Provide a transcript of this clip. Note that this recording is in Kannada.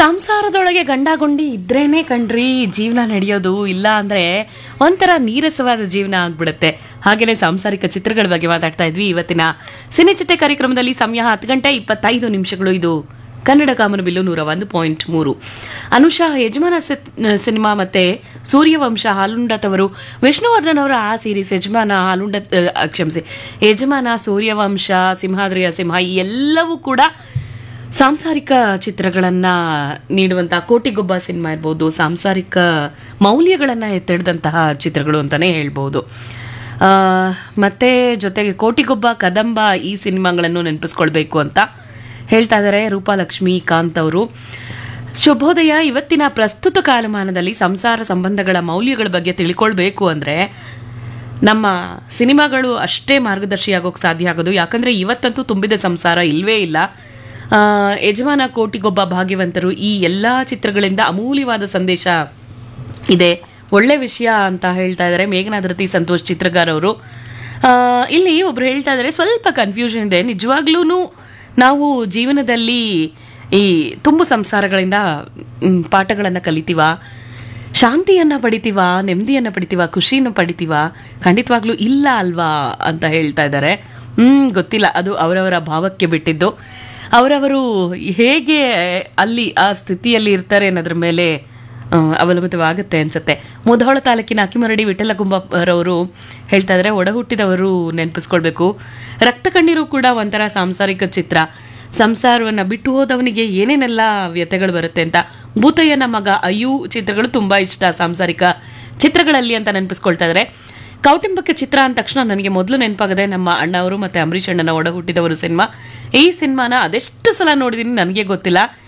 ಸಂಸಾರದೊಳಗೆ ಗಂಡಾಗೊಂಡಿ ಇದ್ರೇನೆ ಕಣ್ರಿ ಜೀವನ ನಡೆಯೋದು ಇಲ್ಲ ಅಂದ್ರೆ ಒಂಥರ ನೀರಸವಾದ ಜೀವನ ಆಗ್ಬಿಡುತ್ತೆ ಹಾಗೇನೆ ಸಾಂಸಾರಿಕ ಚಿತ್ರಗಳ ಬಗ್ಗೆ ಮಾತಾಡ್ತಾ ಇದ್ವಿ ಇವತ್ತಿನ ಸಿನಿಚಿಟ್ಟೆ ಕಾರ್ಯಕ್ರಮದಲ್ಲಿ ಸಮಯ ಹತ್ತು ಗಂಟೆ ಇಪ್ಪತ್ತೈದು ನಿಮಿಷಗಳು ಇದು ಕನ್ನಡ ಕಾಮನಬಿಲ್ಲು ನೂರ ಒಂದು ಪಾಯಿಂಟ್ ಮೂರು ಅನುಷಾ ಯಜಮಾನ ಸೆತ್- ಸಿನಿಮಾ ಮತ್ತೆ ಸೂರ್ಯವಂಶ ಹಾಲುಂಡತವರು ವಿಷ್ಣುವರ್ಧನ್ ಅವರ ಆ ಸೀರೀಸ್ ಯಜಮಾನ ಹಾಲುಂಡ ಅಹ್, ಕ್ಷಮಿಸಿ ಯಜಮಾನ ಸೂರ್ಯವಂಶ ಸಿಂಹಾದ್ರಿಯ ಸಿಂಹ ಈ ಎಲ್ಲವೂ ಕೂಡ ಸಾಂಸಾರಿಕ ಚಿತ್ರಗಳನ್ನ ನೀಡುವಂತಹ ಕೋಟಿಗೊಬ್ಬ ಸಿನಿಮಾ ಇರ್ಬೋದು ಸಾಂಸಾರಿಕ ಮೌಲ್ಯಗಳನ್ನ ಎತ್ತಿಡಿದಂತಹ ಚಿತ್ರಗಳು ಅಂತಾನೆ ಹೇಳ್ಬೋದು ಆ, ಮತ್ತೆ ಜೊತೆಗೆ ಕೋಟಿಗೊಬ್ಬ ಕದಂಬ ಈ ಸಿನಿಮಾಗಳನ್ನು ನೆನಪಿಸ್ಕೊಳ್ಬೇಕು ಅಂತ ಹೇಳ್ತಾ ಇದ್ದಾರೆ ರೂಪಾಲಕ್ಷ್ಮಿ ಕಾಂತ್ ಅವರು ಶುಭೋದಯ ಇವತ್ತಿನ ಪ್ರಸ್ತುತ ಕಾಲಮಾನದಲ್ಲಿ ಸಂಸಾರ ಸಂಬಂಧಗಳ ಮೌಲ್ಯಗಳ ಬಗ್ಗೆ ತಿಳ್ಕೊಳ್ಬೇಕು ಅಂದ್ರೆ ನಮ್ಮ ಸಿನಿಮಾಗಳು ಅಷ್ಟೇ ಮಾರ್ಗದರ್ಶಿಯಾಗೋಕೆ ಸಾಧ್ಯ ಆಗೋದು ಯಾಕಂದ್ರೆ ಇವತ್ತಂತೂ ತುಂಬಿದ ಸಂಸಾರ ಇಲ್ವೇ ಇಲ್ಲ ಆ, ಯಜಮಾನ ಕೋಟಿಗೊಬ್ಬ ಭಾಗ್ಯವಂತರು ಈ ಎಲ್ಲ ಚಿತ್ರಗಳಿಂದ ಅಮೂಲ್ಯವಾದ ಸಂದೇಶ ಇದೆ ಒಳ್ಳೆ ವಿಷಯ ಅಂತ ಹೇಳ್ತಾ ಇದ್ದಾರೆ ಮೇಘನಾಧರತಿ ಸಂತೋಷ್ ಚಿತ್ರಗಾರ್ ಅವರು ಆ, ಇಲ್ಲಿ ಒಬ್ರು ಹೇಳ್ತಾ ಇದ್ದಾರೆ ಸ್ವಲ್ಪ ಕನ್ಫ್ಯೂಷನ್ ಇದೆ ನಿಜವಾಗ್ಲೂ ನಾವು ಜೀವನದಲ್ಲಿ ಈ ತುಂಬು ಸಂಸಾರಗಳಿಂದ ಮ್, ಪಾಠಗಳನ್ನ ಕಲಿತೀವ ಶಾಂತಿಯನ್ನ ಪಡಿತೀವ ನೆಮ್ಮದಿಯನ್ನ ಪಡಿತೀವ ಖುಷಿಯನ್ನು ಪಡಿತೀವ ಖಂಡಿತವಾಗ್ಲೂ ಇಲ್ಲ ಅಲ್ವಾ ಅಂತ ಹೇಳ್ತಾ ಇದ್ದಾರೆ ಹ್ಮ್ ಗೊತ್ತಿಲ್ಲ ಅದು ಅವರವರ ಭಾವಕ್ಕೆ ಬಿಟ್ಟಿದ್ದು ಅವರವರು ಹೇಗೆ ಅಲ್ಲಿ ಆ ಸ್ಥಿತಿಯಲ್ಲಿ ಇರ್ತಾರೆ ಅನ್ನೋದ್ರ ಮೇಲೆ ಆ, ಅವಲಂಬಿತವಾಗುತ್ತೆ ಅನ್ಸುತ್ತೆ ಮುಧೋಳ ತಾಲೂಕಿನ ಅಕ್ಕಿಮರಡಿ ವಿಠಲ ಕುಂಬರವರು ಹೇಳ್ತಾ ಇದ್ದಾರೆ ಒಡ ಹುಟ್ಟಿದವರು ನೆನಪಿಸ್ಕೊಳ್ಬೇಕು ರಕ್ತ ಕಣ್ಣೀರು ಕೂಡ ಒಂಥರ ಸಾಂಸಾರಿಕ ಚಿತ್ರ ಸಂಸಾರವನ್ನ ಬಿಟ್ಟು ಹೋದವನಿಗೆ ಏನೇನೆಲ್ಲ ವ್ಯತೆಗಳು ಬರುತ್ತೆ ಅಂತ ಭೂತಯ್ಯನ ಮಗ ಅಯ್ಯು ಚಿತ್ರಗಳು ತುಂಬಾ ಇಷ್ಟ ಸಾಂಸಾರಿಕ ಚಿತ್ರಗಳಲ್ಲಿ ಅಂತ ನೆನಪಿಸ್ಕೊಳ್ತಾ ಇದ್ದಾರೆ ಕೌಟುಂಬಿಕ ಚಿತ್ರ ಅಂದ ತಕ್ಷಣ ನನಗೆ ಮೊದಲು ನೆನಪಾಗದೆ ನಮ್ಮ ಅಣ್ಣ ಅವರು ಮತ್ತೆ ಅಂಬರೀಷ್ ಅಣ್ಣನ ಒಡ ಹುಟ್ಟಿದವರು ಸಿನಿಮಾ ಈ ಸಿನಿಮಾನ ಅದೆಷ್ಟು ಸಲ ನೋಡಿದೀನಿ ನನಗೆ ಗೊತ್ತಿಲ್ಲ